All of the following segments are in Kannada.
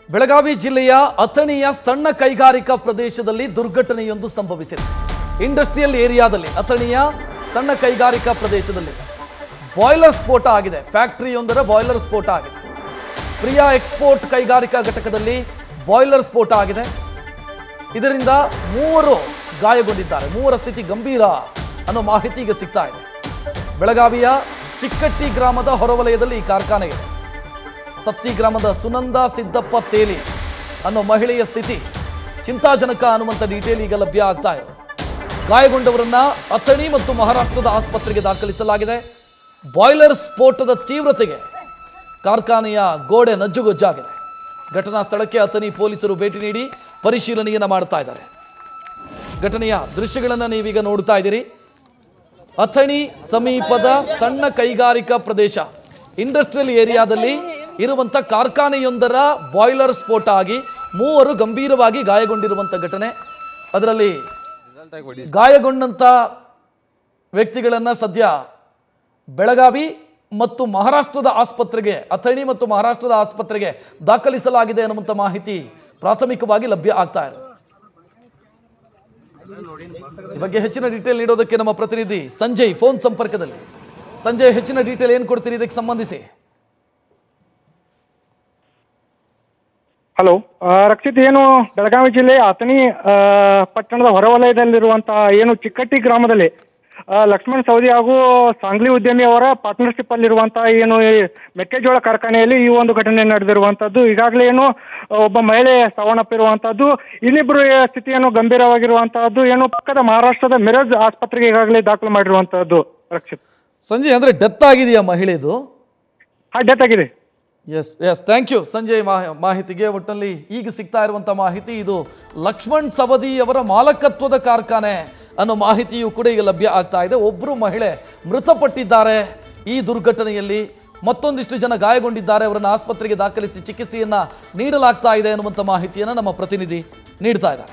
ಬೆಳಗಾವಿ ಜಿಲ್ಲೆಯ ಅಥಣಿಯ ಸಣ್ಣ ಕೈಗಾರಿಕಾ ಪ್ರದೇಶದಲ್ಲಿ ದುರ್ಘಟನೆಯೊಂದು ಸಂಭವಿಸಿದೆ ಇಂಡಸ್ಟ್ರಿಯಲ್ ಏರಿಯಾದಲ್ಲಿ ಅಥಣಿಯ ಸಣ್ಣ ಕೈಗಾರಿಕಾ ಪ್ರದೇಶದಲ್ಲಿ ಬಾಯ್ಲರ್ ಸ್ಫೋಟ ಆಗಿದೆ ಫ್ಯಾಕ್ಟರಿಯೊಂದರ ಬಾಯ್ಲರ್ ಸ್ಫೋಟ ಆಗಿದೆ ಪ್ರಿಯಾ ಎಕ್ಸ್ಪೋರ್ಟ್ ಕೈಗಾರಿಕಾ ಘಟಕದಲ್ಲಿ ಬಾಯ್ಲರ್ ಸ್ಫೋಟ ಆಗಿದೆ ಇದರಿಂದ ಮೂವರು ಗಾಯಗೊಂಡಿದ್ದಾರೆ ಮೂವರ ಸ್ಥಿತಿ ಗಂಭೀರ ಅನ್ನೋ ಮಾಹಿತಿ ಈಗ ಸಿಗ್ತಾ ಇದೆ ಬೆಳಗಾವಿಯ ಚಿಕ್ಕಟ್ಟಿ ಗ್ರಾಮದ ಹೊರವಲಯದಲ್ಲಿ ಈ ಕಾರ್ಖಾನೆ ಇದೆ ಸತ್ತಿ ಗ್ರಾಮದ ಸುನಂದ ಸಿದ್ದಪ್ಪ ತೇಲಿ ಅನ್ನೋ ಮಹಿಳೆಯ ಸ್ಥಿತಿ ಚಿಂತಾಜನಕ ಅನ್ನುವಂಥ ಡೀಟೇಲ್ ಈಗ ಲಭ್ಯ ಆಗ್ತಾ ಇದೆ ಗಾಯಗೊಂಡವರನ್ನ ಅಥಣಿ ಮತ್ತು ಮಹಾರಾಷ್ಟ್ರದ ಆಸ್ಪತ್ರೆಗೆ ದಾಖಲಿಸಲಾಗಿದೆ ಬಾಯ್ಲರ್ ಸ್ಫೋಟದ ತೀವ್ರತೆಗೆ ಕಾರ್ಖಾನೆಯ ಗೋಡೆ ನಜ್ಜುಗೊಜ್ಜಾಗಿದೆ ಘಟನಾ ಸ್ಥಳಕ್ಕೆ ಅಥಣಿ ಪೊಲೀಸರು ಭೇಟಿ ನೀಡಿ ಪರಿಶೀಲನೆಯನ್ನ ಮಾಡ್ತಾ ಇದ್ದಾರೆ ಘಟನೆಯ ದೃಶ್ಯಗಳನ್ನು ನೀವೀಗ ನೋಡ್ತಾ ಇದ್ದೀರಿ ಅಥಣಿ ಸಮೀಪದ ಸಣ್ಣ ಕೈಗಾರಿಕಾ ಪ್ರದೇಶ ಇಂಡಸ್ಟ್ರಿಯಲ್ ಏರಿಯಾದಲ್ಲಿ ಇರುವಂಥ ಕಾರ್ಖಾನೆಯೊಂದರ ಬಾಯ್ಲರ್ ಸ್ಫೋಟ ಆಗಿ ಮೂವರು ಗಂಭೀರವಾಗಿ ಗಾಯಗೊಂಡಿರುವಂಥ ಘಟನೆ ಅದರಲ್ಲಿ ಗಾಯಗೊಂಡಂಥ ವ್ಯಕ್ತಿಗಳನ್ನು ಸದ್ಯ ಬೆಳಗಾವಿ ಮತ್ತು ಮಹಾರಾಷ್ಟ್ರದ ಆಸ್ಪತ್ರೆಗೆ ಅಥಣಿ ಮತ್ತು ಮಹಾರಾಷ್ಟ್ರದ ಆಸ್ಪತ್ರೆಗೆ ದಾಖಲಿಸಲಾಗಿದೆ ಅನ್ನುವಂಥ ಮಾಹಿತಿ ಪ್ರಾಥಮಿಕವಾಗಿ ಲಭ್ಯ ಆಗ್ತಾ ಇದೆ ಈ ಬಗ್ಗೆ ಹೆಚ್ಚಿನ ಡೀಟೇಲ್ ನೀಡೋದಕ್ಕೆ ನಮ್ಮ ಪ್ರತಿನಿಧಿ ಸಂಜಯ್ ಫೋನ್ ಸಂಪರ್ಕದಲ್ಲಿ ಸಂಜಯ್ ಹೆಚ್ಚಿನ ಡೀಟೇಲ್ ಏನು ಕೊಡ್ತೀರಿ ಇದಕ್ಕೆ ಸಂಬಂಧಿಸಿ ಹಲೋ ಆ, ರಕ್ಷಿತ್ ಏನು ಬೆಳಗಾವಿ ಜಿಲ್ಲೆ ಅಥಣಿ ಆ, ಪಟ್ಟಣದ ಹೊರವಲಯದಲ್ಲಿರುವಂತಹ ಏನು ಚಿಕ್ಕಟ್ಟಿ ಗ್ರಾಮದಲ್ಲಿ ಆ, ಲಕ್ಷ್ಮಣ್ ಸವದಿ ಹಾಗೂ ಸಾಂಗ್ಲಿ ಉದ್ಯಮಿ ಅವರ ಪಾರ್ಟ್ನರ್ಶಿಪ್ ಅಲ್ಲಿರುವಂತಹ ಏನು ಈ ಮೆಕ್ಕೆಜೋಳ ಕಾರ್ಖಾನೆಯಲ್ಲಿ ಈ ಒಂದು ಘಟನೆ ನಡೆದಿರುವಂತದ್ದು ಈಗಾಗಲೇ ಏನು ಒಬ್ಬ ಮಹಿಳೆ ಸಾವನ್ನಪ್ಪಿರುವಂತದ್ದು ಇನ್ನಿಬ್ಬರು ಸ್ಥಿತಿಯನ್ನು ಗಂಭೀರವಾಗಿರುವಂತಹದ್ದು ಏನು ಪಕ್ಕದ ಮಹಾರಾಷ್ಟ್ರದ ಮಿರಜ್ ಆಸ್ಪತ್ರೆಗೆ ಈಗಾಗಲೇ ದಾಖಲು ಮಾಡಿರುವಂತಹದ್ದು ರಕ್ಷಿತ್ ಸಂಜಯ್ ಅಂದ್ರೆ ಡೆತ್ ಆಗಿದೆಯಾ ಮಹಿಳೆದು ಆ ಡೆತ್ ಆಗಿದೆ yes yes thank you Sanjay ಮಾ- ಮಾಹಿತಿಗೆ ಒಟ್ಟಿನಲ್ಲಿ ಈಗ ಸಿಗ್ತಾ ಇರುವಂಥ ಮಾಹಿತಿ ಇದು ಲಕ್ಷ್ಮಣ್ ಸವದಿ ಅವರ ಮಾಲಕತ್ವದ ಕಾರ್ಖಾನೆ ಅನ್ನೋ ಮಾಹಿತಿಯು ಕೂಡ ಈಗ ಲಭ್ಯ ಆಗ್ತಾ ಇದೆ ಒಬ್ಬರು ಮಹಿಳೆ ಮೃತಪಟ್ಟಿದ್ದಾರೆ ಈ ದುರ್ಘಟನೆಯಲ್ಲಿ ಮತ್ತೊಂದಿಷ್ಟು ಜನ ಗಾಯಗೊಂಡಿದ್ದಾರೆ ಅವರನ್ನು ಆಸ್ಪತ್ರೆಗೆ ದಾಖಲಿಸಿ ಚಿಕಿತ್ಸೆಯನ್ನ ನೀಡಲಾಗ್ತಾ ಇದೆ ಅನ್ನುವಂಥ ಮಾಹಿತಿಯನ್ನು ನಮ್ಮ ಪ್ರತಿನಿಧಿ ನೀಡ್ತಾ ಇದ್ದಾರೆ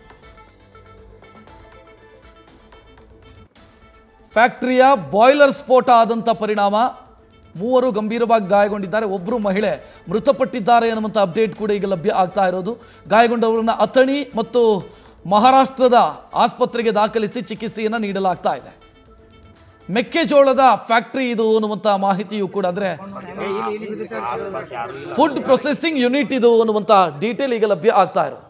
ಫ್ಯಾಕ್ಟರಿಯ ಬಾಯ್ಲರ್ ಸ್ಫೋಟ ಆದಂಥ ಪರಿಣಾಮ ಮೂವರು ಗಂಭೀರವಾಗಿ ಗಾಯಗೊಂಡಿದ್ದಾರೆ ಒಬ್ಬರು ಮಹಿಳೆ ಮೃತಪಟ್ಟಿದ್ದಾರೆ ಅನ್ನುವಂಥ ಅಪ್ಡೇಟ್ ಕೂಡ ಈಗ ಲಭ್ಯ ಆಗ್ತಾ ಇರೋದು ಗಾಯಗೊಂಡವರನ್ನ ಅಥಣಿ ಮತ್ತು ಮಹಾರಾಷ್ಟ್ರದ ಆಸ್ಪತ್ರೆಗೆ ದಾಖಲಿಸಿ ಚಿಕಿತ್ಸೆಯನ್ನು ನೀಡಲಾಗ್ತಾ ಇದೆ ಮೆಕ್ಕೆಜೋಳದ ಫ್ಯಾಕ್ಟರಿ ಇದು ಅನ್ನುವಂಥ ಮಾಹಿತಿಯು ಕೂಡ ಅಂದರೆ ಫುಡ್ ಪ್ರೊಸೆಸಿಂಗ್ ಯೂನಿಟ್ ಇದು ಅನ್ನುವಂಥ ಡೀಟೇಲ್ ಈಗ ಲಭ್ಯ ಆಗ್ತಾ ಇರೋದು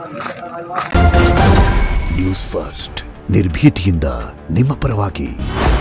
ನ್ಯೂಸ್ ಫಸ್ಟ್ ನಿರ್ಭೀತಿಯಿಂದ ನಿಮ್ಮ ಪರವಾಗಿ